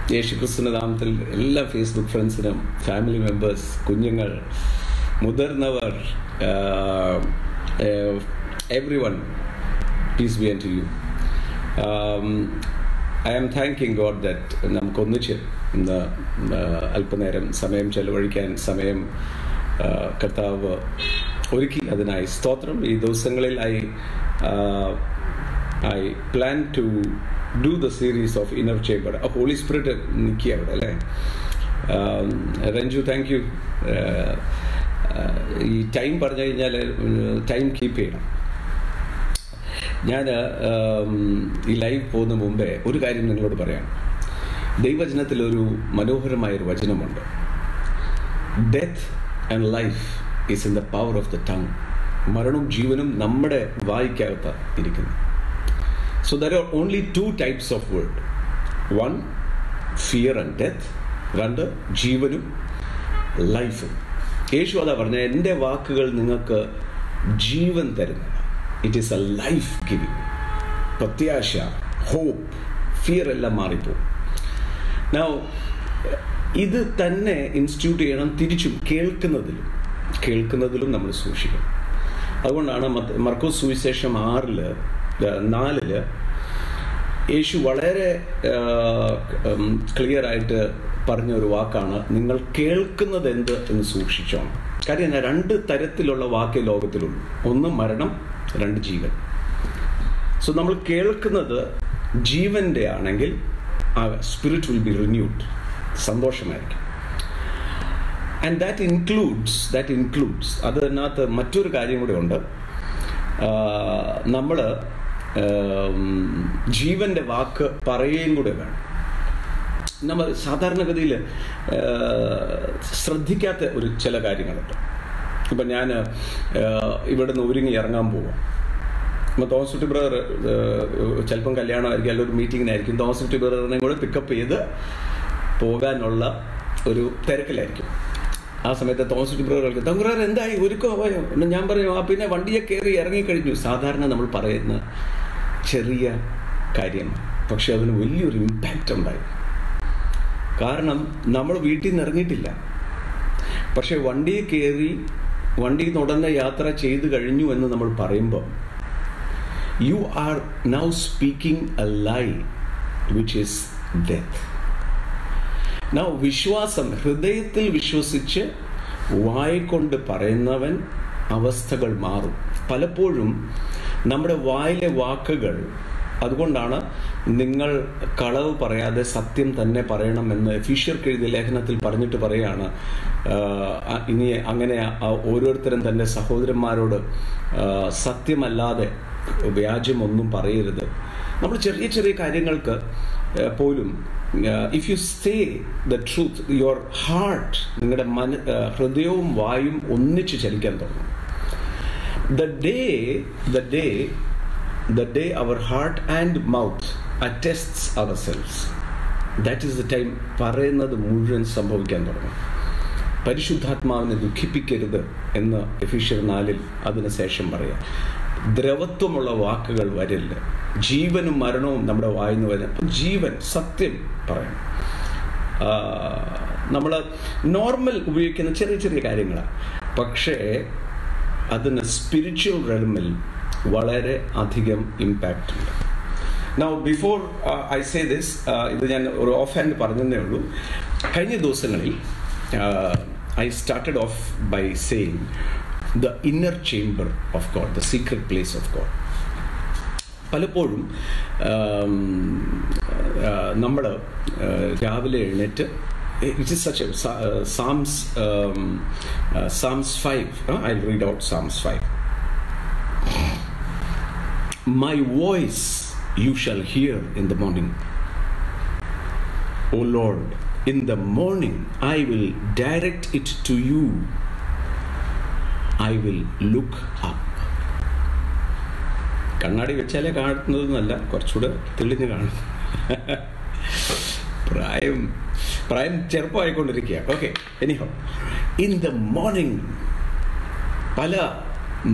യേശുക്രിസ്തുവിന്റെ നാമത്തിൽ എല്ലാ ഫേസ്ബുക്ക് ഫ്രണ്ട്സിനും ഫാമിലി മെമ്പേഴ്സ് കുഞ്ഞുങ്ങൾ മുതിർന്നവർ every one peace be unto you I am thanking God that നമുക്ക് ഒന്നിച്ച് ഇന്ന് അല്പനേരം സമയം ചെലവഴിക്കാൻ സമയം കർത്താവ് ഒരുക്കി അതിനായി സ്തോത്രം ഈ ദിവസങ്ങളിൽ I I plan to do the series of inner chamber holy spirit നിൽക്കി അവിടെ അല്ലേ രഞ്ജു താങ്ക് യു ഈ ടൈം പറഞ്ഞു കഴിഞ്ഞാൽ ടൈം കീപ്പ് ചെയ്യണം ഞാൻ ഈ ലൈവ് പോകുന്ന മുമ്പേ ഒരു കാര്യം നിങ്ങളോട് പറയാം ദൈവചനത്തിൽ ഒരു മനോഹരമായൊരു വചനമുണ്ട് death and life is in the power of the tongue മരണവും ജീവനും നമ്മുടെ വായിക്കകത്ത് ഇരിക്കുന്നു so there are only two types of world one fear and death രണ്ട് ജീവനും ലൈഫും യേശു അതാ പറഞ്ഞ എൻ്റെ വാക്കുകൾ നിങ്ങൾക്ക് ജീവൻ തരുന്നത് it is a life giving പ്രത്യാശ ഹോപ്പ് ഫിയർ എല്ലാം മാറിപ്പോകും നൗ ഇത് തന്നെ ഇൻസ്റ്റിറ്റ്യൂട്ട് ചെയ്യണം തിരിച്ചും കേൾക്കുന്നതിലും കേൾക്കുന്നതിലും നമ്മൾ സൂക്ഷിക്കണം അതുകൊണ്ടാണ് മർക്കോസ് സുവിശേഷം ആറില് നാലില് യേശു വളരെ ക്ലിയർ ആയിട്ട് പറഞ്ഞ ഒരു വാക്കാണ് നിങ്ങൾ കേൾക്കുന്നത് എന്ത് എന്ന് സൂക്ഷിച്ചോണം കാര്യം എന്നാ രണ്ട് തരത്തിലുള്ള വാക്ക് ലോകത്തിലുള്ളൂ ഒന്ന് മരണം രണ്ട് ജീവൻ സോ നമ്മൾ കേൾക്കുന്നത് ജീവന്റെ ആണെങ്കിൽ ആ സ്പിരിറ്റ് വിൽ ബി റിന്യൂഡ് സന്തോഷമായിരിക്കും and that includes that includes അത് അതിനകത്ത് മറ്റൊരു കാര്യം കൂടെ ഉണ്ട് നമ്മൾ ജീവന്റെ വാക്ക് പറയുകയും കൂടെ വേണം നമ്മൾ സാധാരണഗതിയിൽ ശ്രദ്ധിക്കാത്ത ഒരു ചില കാര്യങ്ങളുണ്ട് ഇപ്പം ഞാൻ ഇവിടെ നിന്ന് ഒരുങ്ങി ഇറങ്ങാൻ പോവാം അപ്പോൾ തോമസ് കുട്ടി ബ്രദർ ചിലപ്പം കല്യാണമായിരിക്കും അല്ലെങ്കിൽ ഒരു മീറ്റിങ്ങിനായിരിക്കും തോമസ് കുട്ടി ബ്രദറിനെ കൂടെ പിക്കപ്പ് ചെയ്ത് പോകാനുള്ള ഒരു തിരക്കിലായിരിക്കും ആ സമയത്ത് തോമസ് കുട്ടി ബ്രദർ കളിക്കും തങ്കുറാർ എന്തായി ഒരുക്കോ പോയോ ഞാൻ പറയും ആ പിന്നെ വണ്ടിയെ കയറി ഇറങ്ങിക്കഴിഞ്ഞു സാധാരണ നമ്മൾ പറയുന്ന ചെറിയ കാര്യം പക്ഷെ അതിന് വലിയൊരു ഇമ്പാക്റ്റ് ഉണ്ടായി കാരണം നമ്മൾ വീട്ടിൽ നിന്ന് ഇറങ്ങിയിട്ടില്ല പക്ഷെ വണ്ടിയെ കയറി വണ്ടിയിൽ നിന്ന് ഉടനെ യാത്ര ചെയ്തു കഴിഞ്ഞു എന്ന് നമ്മൾ പറയുമ്പോൾ you are now speaking a lie which is death now വിശ്വാസം ഹൃദയത്തിൽ വിശ്വസിച്ച് വായിക്കൊണ്ട് പറയുന്നവൻ അവസ്ഥകൾ മാറും പലപ്പോഴും നമ്മുടെ വായിലെ വാക്കുകൾ അതുകൊണ്ടാണ് നിങ്ങൾ കളവ് പറയാതെ സത്യം തന്നെ പറയണമെന്ന് എഫീഷ്യർക്ക് എഴുതിയ ലേഖനത്തിൽ പറഞ്ഞിട്ട് പറയാണ് ഇനി അങ്ങനെ ഓരോരുത്തരും തൻ്റെ സഹോദരന്മാരോട് സത്യമല്ലാതെ വ്യാജമൊന്നും പറയരുത് നമ്മൾ ചെറിയ ചെറിയ കാര്യങ്ങൾക്ക് പോലും if you say the truth your heart നിങ്ങളുടെ മന ഹൃദയവും വായും ഒന്നിച്ച് ചലിക്കാൻ തുടങ്ങും the day the day the day our heart and mouth attests ourselves that is the time പറയുന്നത് മുഴുവൻ സംഭവിക്കാൻ തുടങ്ങും പരിശുദ്ധാത്മാവിനെ ദുഃഖിപ്പിക്കരുത് എന്ന് എഫീഷ്യർ നാലിൽ അതിനുശേഷം പറയാം ദ്രവത്വമുള്ള വാക്കുകൾ വരില്ല ജീവനും മരണവും നമ്മുടെ വായിന്ന് വരും ജീവൻ സത്യം പറയണം നമ്മൾ നോർമൽ ഉപയോഗിക്കുന്ന ചെറിയ ചെറിയ കാര്യങ്ങളാണ് പക്ഷേ അതിന് സ്പിരിച്വൽ റെൽമിൽ വളരെ അധികം ഇമ്പാക്റ്റ് ഉണ്ട് now before I say this ഇത് ഞാൻ ഒരു ഓഫ് ഹാൻഡ് പറഞ്ഞതേ ഉള്ളൂ കഴിഞ്ഞ ദിവസങ്ങളിൽ I started off by saying the inner chamber of God the secret place of God പലപ്പോഴും നമ്മൾ രാവിലെ എഴുന്നേറ്റ് it is such psalms psalms five I read out psalms five My voice you shall hear in the morning. O Lord, in the morning I will direct it to you. I will look up. കണ്ണാടി വെച്ചാലേ കാണുന്നതെന്നല്ല കുറച്ചുകൂടെ തെളിഞ്ഞ് കാണും പ്രായം പ്രായം ചെറുപ്പമായിക്കൊണ്ടിരിക്കുക okay anyhow in the morning പല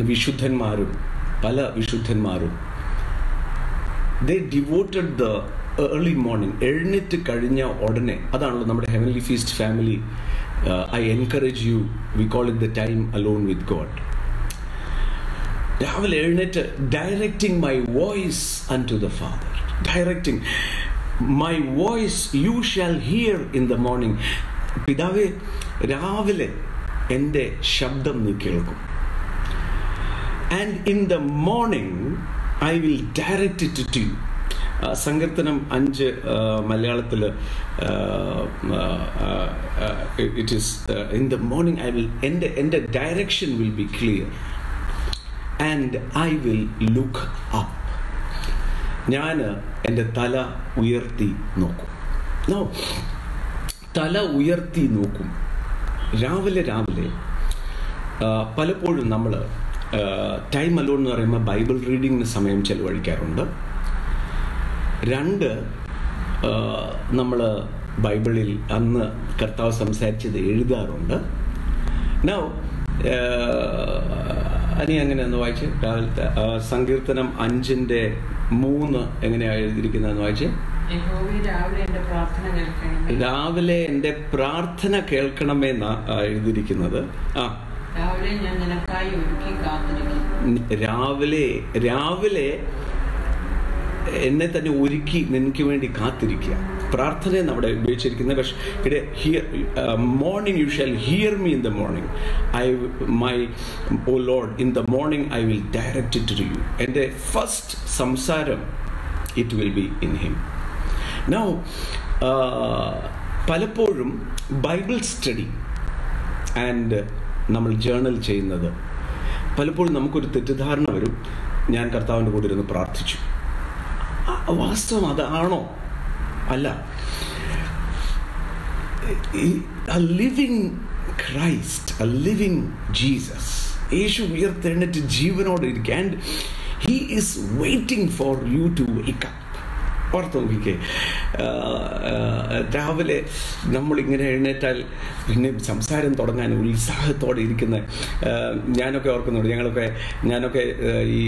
വിശുദ്ധന്മാരും പല വിശുദ്ധന്മാരും they devoted the early morning എഴുന്നേറ്റ് കഴിഞ്ഞ ഉടനെ അതാണല്ലോ നമ്മുടെ heavenly feast family I encourage you we call it the time alone with God രാവിലെ എഴുന്നേറ്റ് directing my voice unto the father directing my voice you shall hear in the morning പിതാവേ രാവിലെ എൻ്റെ ശബ്ദം നീ കേൾക്കും and in the morning I will direct it to you സങ്കീർത്തനം അഞ്ച് മലയാളത്തിൽ it is in the morning I will എൻ്റെ എൻ്റെ direction will be clear and I will look up ഞാൻ എൻ്റെ തല ഉയർത്തി നോക്കും നോ തല ഉയർത്തി നോക്കും രാവിലെ രാവിലെ പലപ്പോഴും നമ്മൾ ടൈം അലോൺ എന്ന് പറയുമ്പോൾ ബൈബിൾ റീഡിങ്ങിന് സമയം ചെലവഴിക്കാറുണ്ട് രണ്ട് നമ്മൾ ബൈബിളിൽ അന്ന് കർത്താവ് സംസാരിച്ചത് എഴുതാറുണ്ട് നൗ അനി അങ്ങനെ ഒന്ന് വായിച്ച് രാവിലത്തെ സങ്കീർത്തനം അഞ്ചിന്റെ മൂന്ന് എങ്ങനെയാ എഴുതിയിരിക്കുന്നതെന്ന് വായിച്ച് രാവിലെ എന്റെ പ്രാർത്ഥന കേൾക്കണമെന്നാ എഴുതിയിരിക്കുന്നത് ആ രാവിലെ ഞാൻ നിനക്കായി ഒരുക്കി കാത്തിരിക്കും രാവിലെ രാവിലെ എന്നെ തന്നെ ഒരുക്കി നിനക്ക് വേണ്ടി കാത്തിരിക്കുക പ്രാർത്ഥന നമ്മുടെ ഉപയോഗിച്ചിരിക്കുന്നത് പക്ഷേ ഇവിടെ hear morning you shall hear me in the morning I my oh Lord in the morning I will direct it to you എൻ്റെ ഫസ്റ്റ് സംസാരം it will be in him now പലപ്പോഴും ബൈബിൾ സ്റ്റഡി ആൻഡ് നമ്മൾ journal ചെയ്യുന്നത് പലപ്പോഴും നമുക്കൊരു തെറ്റിദ്ധാരണ വരും ഞാൻ കർത്താവിൻ്റെ കൂടെ ഇരുന്ന് പ്രാർത്ഥിച്ചു വാസ്തവം അതാണോ അല്ല living Christ a living Jesus Yeshu ഉയർത്തെഴുന്നേറ്റ് ജീവനോട് ഇരിക്കുക and he is waiting for you to wake up ഓർത്ത് നോക്കിക്കേ രാവിലെ നമ്മളിങ്ങനെ എഴുന്നേറ്റാൽ പിന്നെ സംസാരം തുടങ്ങാൻ ഉത്സാഹത്തോടെ ഇരിക്കുന്ന ഞാനൊക്കെ ഓർക്കുന്നുണ്ട് ഞങ്ങളൊക്കെ ഞാനൊക്കെ ഈ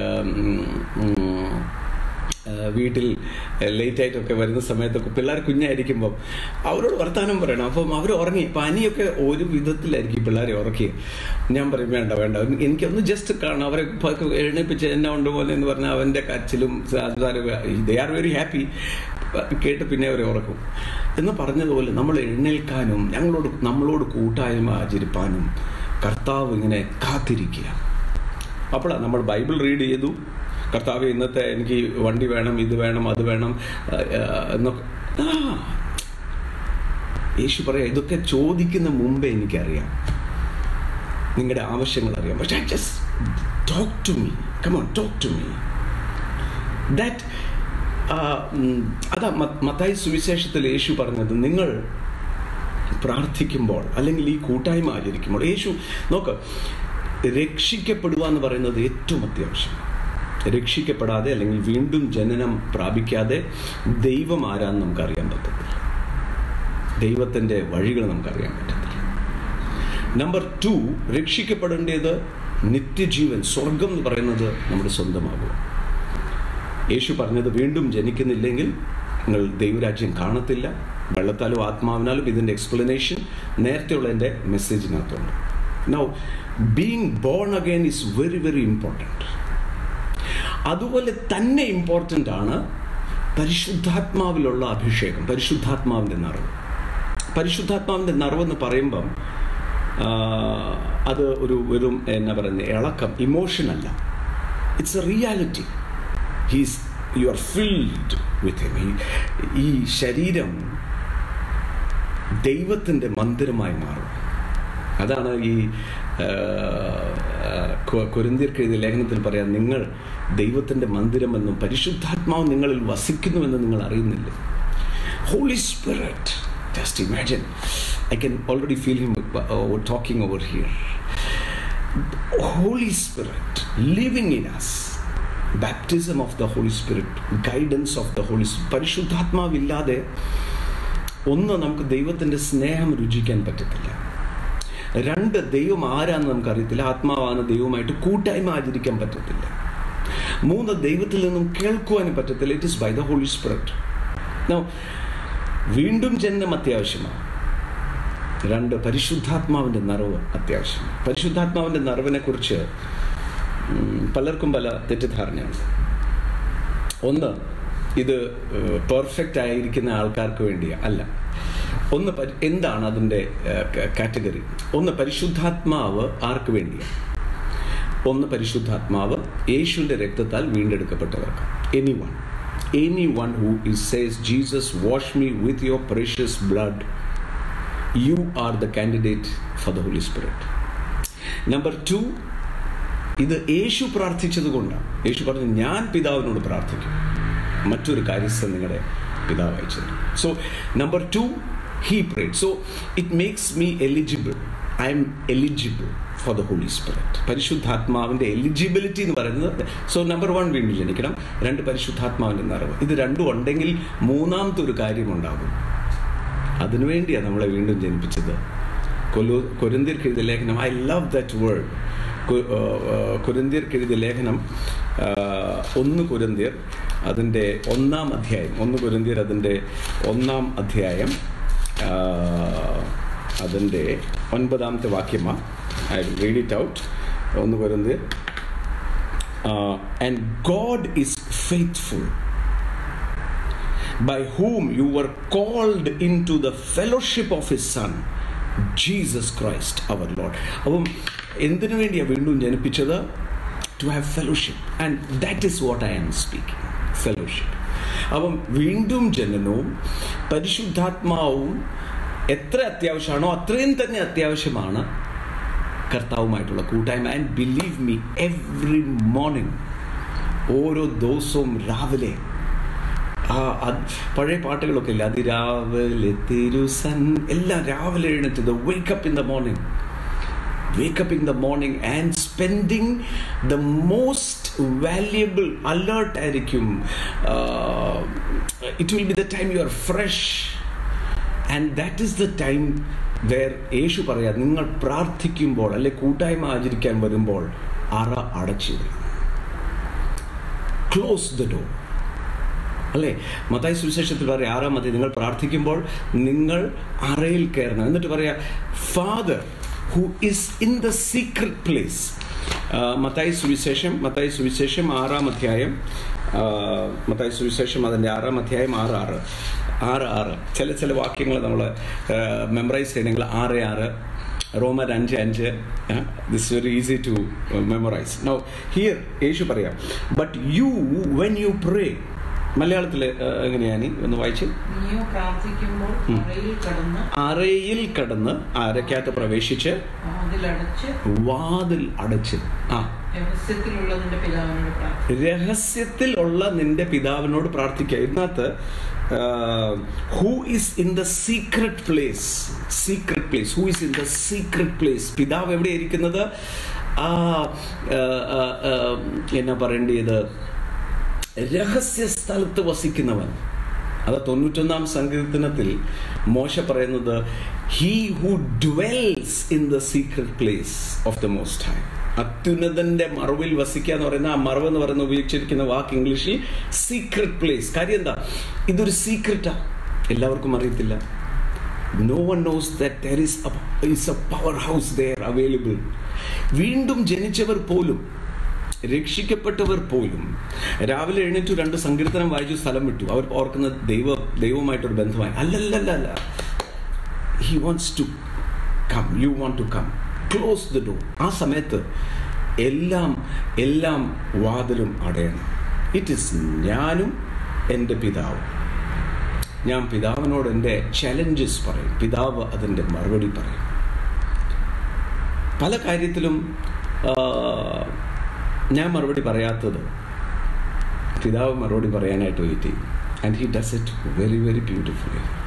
വീട്ടിൽ ലേറ്റ് ആയിട്ടൊക്കെ വരുന്ന സമയത്തൊക്കെ പിള്ളേർ കുഞ്ഞായിരിക്കുമ്പം അവരോട് വർത്തമാനം പറയണം അപ്പം അവർ ഉറങ്ങി പനിയൊക്കെ ഒരു വിധത്തിലായിരിക്കും പിള്ളേരെ ഉറക്കി ഞാൻ പറയും വേണ്ട വേണ്ട എനിക്കൊന്ന് ജസ്റ്റ് കാണാം അവരെ എഴുന്നേപ്പിച്ച് എന്നെ കൊണ്ടുപോലെ എന്ന് പറഞ്ഞാൽ അവൻ്റെ കച്ചിലും ദേ ആർ വെരി ഹാപ്പി കേട്ട് പിന്നെ അവരെ ഉറക്കും എന്ന് പറഞ്ഞതുപോലെ നമ്മൾ എഴുന്നേൽക്കാനും ഞങ്ങളോട് നമ്മളോട് കൂട്ടായ്മ ആചരിപ്പാനും കർത്താവ് ഇങ്ങനെ കാത്തിരിക്കുക അപ്പോഴാണ് നമ്മൾ ബൈബിൾ റീഡ് ചെയ്തു കർത്താവ് ഇന്നത്തെ എനിക്ക് വണ്ടി വേണം ഇത് വേണം അത് വേണം എന്നൊക്കെ ആ യേശു പറയാം ഇതൊക്കെ ചോദിക്കുന്ന മുമ്പേ എനിക്കറിയാം നിങ്ങളുടെ ആവശ്യങ്ങൾ അറിയാം പക്ഷെ I just talk to me come ടോക്ക് to to me that Mathai സുവിശേഷത്തിൽ യേശു പറഞ്ഞത് നിങ്ങൾ പ്രാർത്ഥിക്കുമ്പോൾ അല്ലെങ്കിൽ ഈ കൂട്ടായ്മ ആചരിക്കുമ്പോൾ യേശു നോക്ക് രക്ഷിക്കപ്പെടുക എന്ന് പറയുന്നത് ഏറ്റവും അത്യാവശ്യം രക്ഷിക്കപ്പെടാതെ അല്ലെങ്കിൽ വീണ്ടും ജനനം പ്രാപിക്കാതെ ദൈവം ആരാന്ന് നമുക്കറിയാൻ പറ്റത്തില്ല ദൈവത്തിൻ്റെ വഴികൾ നമുക്കറിയാൻ പറ്റത്തില്ല നമ്പർ ടു രക്ഷിക്കപ്പെടേണ്ടത് നിത്യജീവൻ സ്വർഗം എന്ന് പറയുന്നത് നമ്മുടെ സ്വന്തമാകുക യേശു പറഞ്ഞത് വീണ്ടും ജനിക്കുന്നില്ലെങ്കിൽ നിങ്ങൾ ദൈവരാജ്യം കാണത്തില്ല വെള്ളത്താലും ആത്മാവിനാലും ഇതിൻ്റെ എക്സ്പ്ലനേഷൻ നേരത്തെയുള്ള എൻ്റെ മെസ്സേജിനകത്തുണ്ട് now being born again is very very important അതുപോലെ തന്നെ ഇമ്പോർട്ടൻ്റ് ആണ് പരിശുദ്ധാത്മാവിലുള്ള അഭിഷേകം പരിശുദ്ധാത്മാവിൻ്റെ നിറവ് പരിശുദ്ധാത്മാവിൻ്റെ നിറവെന്ന് പറയുമ്പം അത് ഒരു വെറും എന്നാ പറയുന്നത് ഇളക്കം ഇമോഷൻ അല്ല it's a reality he's you are filled with him ഈ ശരീരം ദൈവത്തിൻ്റെ മന്ദിരമായി മാറും അതാണ് ഈ കുരുന്തിർക്ക് എഴുതിയ ലേഖനത്തിൽ പറയാം നിങ്ങൾ ദൈവത്തിൻ്റെ മന്ദിരമെന്നും പരിശുദ്ധാത്മാവ് നിങ്ങളിൽ വസിക്കുന്നുവെന്ന് നിങ്ങൾ അറിയുന്നില്ല holy spirit just imagine I can already feel him talking over here holy spirit living in us baptism of the holy spirit guidance of the holy പരിശുദ്ധാത്മാവില്ലാതെ ഒന്ന് നമുക്ക് ദൈവത്തിൻ്റെ സ്നേഹം രുചിക്കാൻ പറ്റത്തില്ല രണ്ട് ദൈവം ആരാന്ന് നമുക്കറിയത്തില്ല ആത്മാവാണ് ദൈവമായിട്ട് കൂട്ടായ്മ ആചരിക്കാൻ പറ്റത്തില്ല മൂന്ന് ദൈവത്തിൽ നിന്നും കേൾക്കുവാനും പറ്റത്തില്ല it is by the holy spirit Now, വീണ്ടും ജനനം അത്യാവശ്യമാണ് രണ്ട് പരിശുദ്ധാത്മാവിൻ്റെ നിറവ് അത്യാവശ്യമാണ് പരിശുദ്ധാത്മാവിൻ്റെ നിറവിനെ കുറിച്ച് ഉം, പലർക്കും പല തെറ്റിദ്ധാരണയാണ് ഒന്ന് ഇത് പെർഫെക്റ്റ് ആയിരിക്കുന്ന ആൾക്കാർക്ക് വേണ്ടിയ അല്ല ഒന്ന് പരി- എന്താണ് അതിൻ്റെ കാറ്റഗറി ഒന്ന് പരിശുദ്ധാത്മാവ് ആർക്ക് വേണ്ടിയാണ് ഒന്ന് പരിശുദ്ധാത്മാവ് യേശുവിൻ്റെ രക്തത്താൽ വീണ്ടെടുക്കപ്പെട്ടവർക്ക് any one any one who is says Jesus wash me with your precious blood you are the candidate for the holy spirit number two ഇത് യേശു പ്രാർത്ഥിച്ചത് കൊണ്ടാണ് യേശു പറഞ്ഞു ഞാൻ പിതാവിനോട് പ്രാർത്ഥിക്കും മറ്റൊരു കാര്യസ്ഥ നിങ്ങളുടെ പിതാവ് അയച്ചത് so number two he prayed so it makes me eligible I am eligible for the holy spirit പരിശുദ്ധാത്മാവിൻ്റെ എലിജിബിലിറ്റി എന്ന് പറയുന്നത് സോ നമ്പർ വൺ വീണ്ടും ജനിക്കണം രണ്ട് പരിശുദ്ധാത്മാവിൻ്റെ നിറവ് ഇത് രണ്ടും ഉണ്ടെങ്കിൽ മൂന്നാമത്തെ ഒരു കാര്യമുണ്ടാകും അതിനുവേണ്ടിയാണ് നമ്മളെ വീണ്ടും ജനിപ്പിച്ചത് കൊലു കൊരിന്തിർക്ക് എഴുതിയ ലേഖനം ഐ ലവ് ദറ്റ് വേർഡ് കൊരിന്തിയർക്ക് എഴുതിയ ലേഖനം ആ, ഒന്ന് കൊരിന്തിയർ അതിൻ്റെ ഒന്നാം അധ്യായം ഒന്ന് കൊരിന്തിയർ അതിൻ്റെ ഒന്നാം അധ്യായം ആ, അതിൻ്റെ ഒൻപതാമത്തെ വാക്യമാണ് ഐ റീഡ് ഇറ്റ് ഔട്ട് ഒന്ന് കൊരിന്തിയർ and God is faithful by whom you were called into the fellowship of his son Jesus Christ our Lord അപ്പം എന്തിനു വേണ്ടിയാണ് വീണ്ടും ജനിപ്പിച്ചത് to have fellowship and that is what I am speaking fellowship അപ്പം വീണ്ടും ജനനവും പരിശുദ്ധാത്മാവും എത്ര അത്യാവശ്യമാണോ അത്രയും തന്നെ അത്യാവശ്യമാണ് കർത്താവുമായിട്ടുള്ള കൂട്ടായ്മ and believe me every morning ഓരോ ദിവസവും രാവിലെ ആ അത് പഴയ പാട്ടുകളൊക്കെ ഇല്ല അതിരാവിലെ തിരുസൻ എല്ലാം രാവിലെ എഴുന്നേറ്റ് the wake up in the morning wake up in the morning and spending the most valuable alert ആയിരിക്കും it will be the time you are fresh and that is the time where Yeshu പറയാം നിങ്ങൾ പ്രാർത്ഥിക്കുമ്പോൾ അല്ലെ കൂട്ടായ്മ ആചരിക്കാൻ വരുമ്പോൾ അറ അടച്ചിടും ക്ലോസ് ദ ഡോർ അല്ലേ മത്തായി സുവിശേഷത്തിൽ പറയാം ആറാം മതി നിങ്ങൾ പ്രാർത്ഥിക്കുമ്പോൾ നിങ്ങൾ അറയിൽ കയറണം എന്നിട്ട് പറയാ father who is in the secret place Mathai സുവിശേഷം മത്തായി സുവിശേഷം ആറാം അധ്യായം ആ, മത്തായി സുവിശേഷം അതിൻ്റെ ആറാം അധ്യായം ആറ് ആറ് ആറ് ആറ് ചില ചില വാക്യങ്ങൾ നമ്മൾ മെമ്മറൈസ് ചെയ്യണമെങ്കിൽ ആറ് ആറ് റോമർ അഞ്ച് അഞ്ച് this very easy to memorize no here Yeshu പറയാം but you when you pray മലയാളത്തിൽ എങ്ങനെയാണ് ഒന്ന് വായിച്ച് നീയോ പ്രാർത്ഥിക്കുമ്പോൾ ഉം. അറയിൽ കടന്ന് അറയിൽ കടന്ന് അരക്കകത്ത് പ്രവേശിച്ച് വാതിലടച്ച് വാതിൽ അടച്ച് ആ രഹസ്യത്തിലുള്ള നിന്റെ പിതാവിനോട് പ്രാർത്ഥിക്കും രഹസ്യത്തിൽ ഉള്ള നിന്റെ പിതാവിനോട് പ്രാർത്ഥിക്കുക ഇതിനകത്ത് who is in the secret place secret place who is in the secret place പിതാവ് എവിടെ ഇരിക്കുന്നത് ആ ആ, ആ, ആ, എന്നാ പറയേണ്ടത് രഹസ്യ സ്ഥലത്ത് വസിക്കുന്നവൻ അത് തൊണ്ണൂറ്റൊന്നാം സങ്കീർത്തനത്തിൽ മോശ പറയുന്നത് he who dwells in the secret place of the most high അത്യുന്നതന്റെ മറവിൽ വസിക്കുക എന്ന് പറയുന്ന ആ മറവ് എന്ന് പറയുന്ന ഉപയോഗിച്ചിരിക്കുന്ന വാക്ക് ഇംഗ്ലീഷിൽ സീക്രട്ട് പ്ലേസ് കാര്യം എന്താ ഇതൊരു സീക്രറ്റാ എല്ലാവർക്കും അറിയത്തില്ല no one knows that there is is a powerhouse there available വീണ്ടും ജനിച്ചവർ പോലും രക്ഷിക്കപ്പെട്ടവർ പോലും രാവിലെ എഴുന്നേറ്റു രണ്ട് സങ്കീർത്തനം വായിച്ചു സ്ഥലം വിട്ടു അവർ ഓർക്കുന്നത് ദൈവ ദൈവമായിട്ടൊരു ബന്ധമായി അല്ലല്ലല്ല he wants to come you want to come close the door ആ സമയത്ത് എല്ലാം എല്ലാം വാതിലും അടയണം ഇറ്റ് ഇസ് ഞാനും എൻ്റെ പിതാവും ഞാൻ പിതാവിനോട് എൻ്റെ ചലഞ്ചസ് പറയും പിതാവ് അതിൻ്റെ മറുപടി പറയും പല കാര്യത്തിലും ആ, ഞാൻ മറുപടി പറയാത്തത് പിതാവ് മറുപടി പറയാനായിട്ട് വെയിറ്റ് ചെയ്യും and he does it very very beautifully